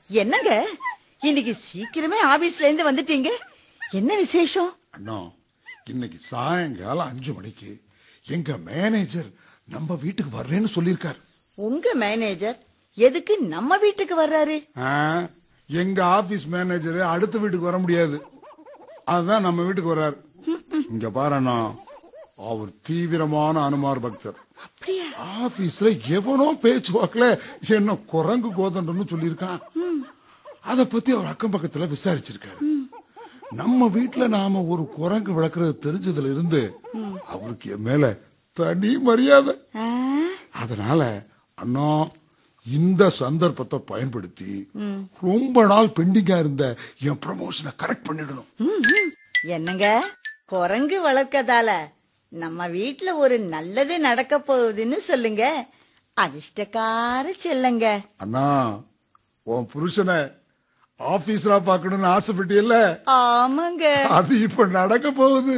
என்னங்க இன்னைக்கு சீக்கிரமே ஆபீஸ்ல இருந்து வந்துட்டீங்க என்ன விசேஷம் அண்ணா இன்னைக்கு சாயங்காலம் அஞ்சு மணிக்கு எங்க மேனேஜர் நம்ம வீட்டுக்கு வர்றேன்னு சொல்லியிருக்காரு உங்க மேனேஜர் எதுக்கு நம்ம வீட்டுக்கு வர்றாரு ஆ, எங்க ஆபீஸ் மேனேஜர் அடுத்த வீட்டுக்கு வர முடியாது அதுதான் நம்ம வீட்டுக்கு வர்றாரு இங்க பாரு அண்ணா அவர் தீவிரமான அனுமார் பக்தர் அப்படியா ஆபீஸ்ல எவனோ பேச்சு வாக்குல என்ன குரங்கு கோதண்டன்னு சொல்லியிருக்கான் அத பத்தி அவர் அக்கம் பக்கத்துல விசாரிச்சிருக்காரு நம்ம வீட்டுல நாம ஒரு குரங்கு வளர்க்கறது தெரிஞ்சதுல இருந்து அவருக்கு என் மேல தனி மரியாதை ஆ, அதனால அண்ணா இந்த சந்தர்ப்பத்தை பயன்படுத்தி ரொம்ப நாள் பெண்டிங்கா இருந்த என் ப்ரமோஷனை கரெக்ட் பண்ணிடணும் ம், ம். என்னங்க குரங்கு வளர்க்கதால நம்ம வீட்ல ஒரு நல்லது நடக்க போகுதுன்னு சொல்லுங்க அதிர்ஷ்டக்கார செல்லுங்க அண்ணா உன் புருஷனை ஆபீஸரா பார்க்கணும்னு ஆசைப்பட்டியல்ல ஆமாங்க அது இப்ப நடக்க போகுது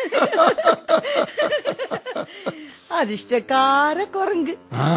அதிர்ஷ்டக்கார குரங்கு ஆ?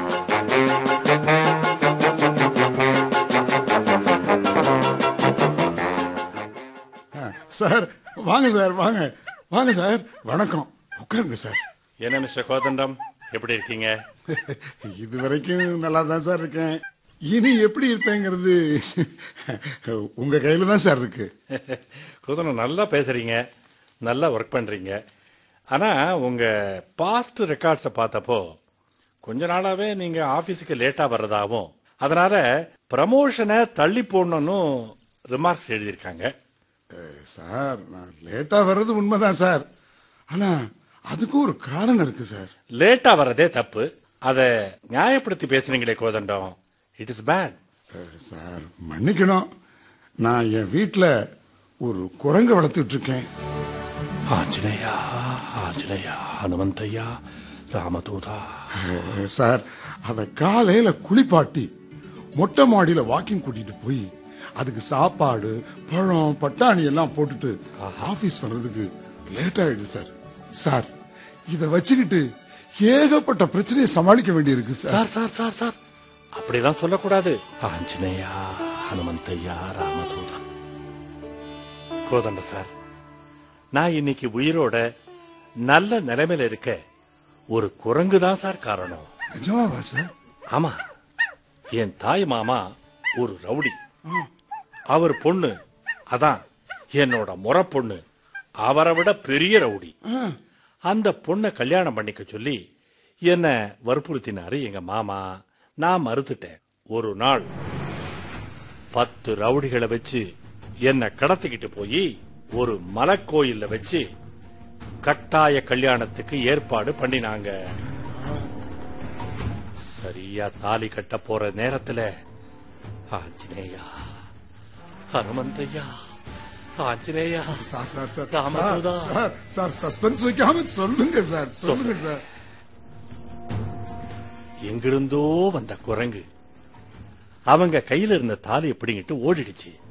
ஆ, சார் வாங்க சார் வாங்க வாங்க சார் வணக்கம் உட்காருங்க சார் என்ன மிஸ்டர் கோதண்டம் எப்படி இருக்கீங்க இது வரைக்கும் நல்லா தான் சார் இருக்கேன் இனி எப்படி இருப்பேங்கிறது உங்க கையில தான் சார் இருக்கு கோதண்டம் நல்லா பேசுறீங்க நல்லா ஒர்க் பண்றீங்க ஆனா உங்க பாஸ்ட் ரெக்கார்ட்ஸை பார்த்தப்போ கொஞ்ச நாளாவே நீங்க ஆபீஸுக்கு லேட்டா வர்றதாவும் அதனால ப்ரமோஷனை தள்ளி போடணும்னு ரிமார்க்ஸ் எழுதியிருக்காங்க அஹ், சார் நான் லேட்டா வர்றது உண்மைதான் சார் ஆனா அதுக்கு ஒரு காரணம் இருக்கு சார் லேட்டா வர்றதே தப்பு அதை நியாயப்படுத்தி பேசுறீங்களே Kothandam it is bad ah, sir மன்னிக்கணும் நான் என் வீட்டில் ஒரு குரங்கு வளர்த்துட்டு இருக்கேன் ஆஞ்சநேயா ஆஞ்சநேயா ஹனுமந்தையா ராமதூதா அஹ், சார் அதை காலையில குளிப்பாட்டி மொட்டை மாடியில வாக்கிங் கூட்டிட்டு போய் அதுக்கு சாப்பாடு பழம் பட்டாணி எல்லாம் போட்டுட்டு ஆபீஸ் வர்றதுக்கு லேட் ஆயிடுது சார் சார் இத வச்சுக்கிட்டு ஏகப்பட்ட பிரச்சனையை சமாளிக்க வேண்டியிருக்கு sir sir sir sir sir அப்படிலாம் சொல்லக்கூடாது ஆஞ்சநேயா ஹனுமந்தையா ராமதூதா கோதண்ட சார் நான் இன்னைக்கு உயிரோட நல்ல நிலைமையில இருக்க ஒரு குரங்கு தான் சார் காரணம் நிஜமாவா சார் ஆமா என் தாய் மாமா ஒரு ரவுடி அவர் பொண்ணு அதான் என்னோட முறை பொண்ணு அவரை விட பெரிய ரவுடி ஆ, அந்த பொண்ணை கல்யாணம் பண்ணிக்க சொல்லி என்ன வற்புறுத்தினாரு எங்க மாமா நான் மறுத்துட்டேன் ஒரு நாள் பத்து ரவுடிகளை வச்சு என்ன கடத்திக்கிட்டு போய் ஒரு மலைக்கோயில்ல வச்சு கட்டாய கல்யாணத்துக்கு ஏற்பாடு பண்ணினாங்க சரியா தாலி கட்ட போற நேரத்துல Anjaneya Hanumanthaiya Anjaneya sir sir sir Ramaduta. Sir, sir sir suspense வைக்காம சொல்லுங்க சார் சொல்லுங்க சார் எங்கிருந்தோ வந்த குரங்கு அவங்க கையில இருந்த தாலியை பிடிங்கிட்டு ஓடிடுச்சு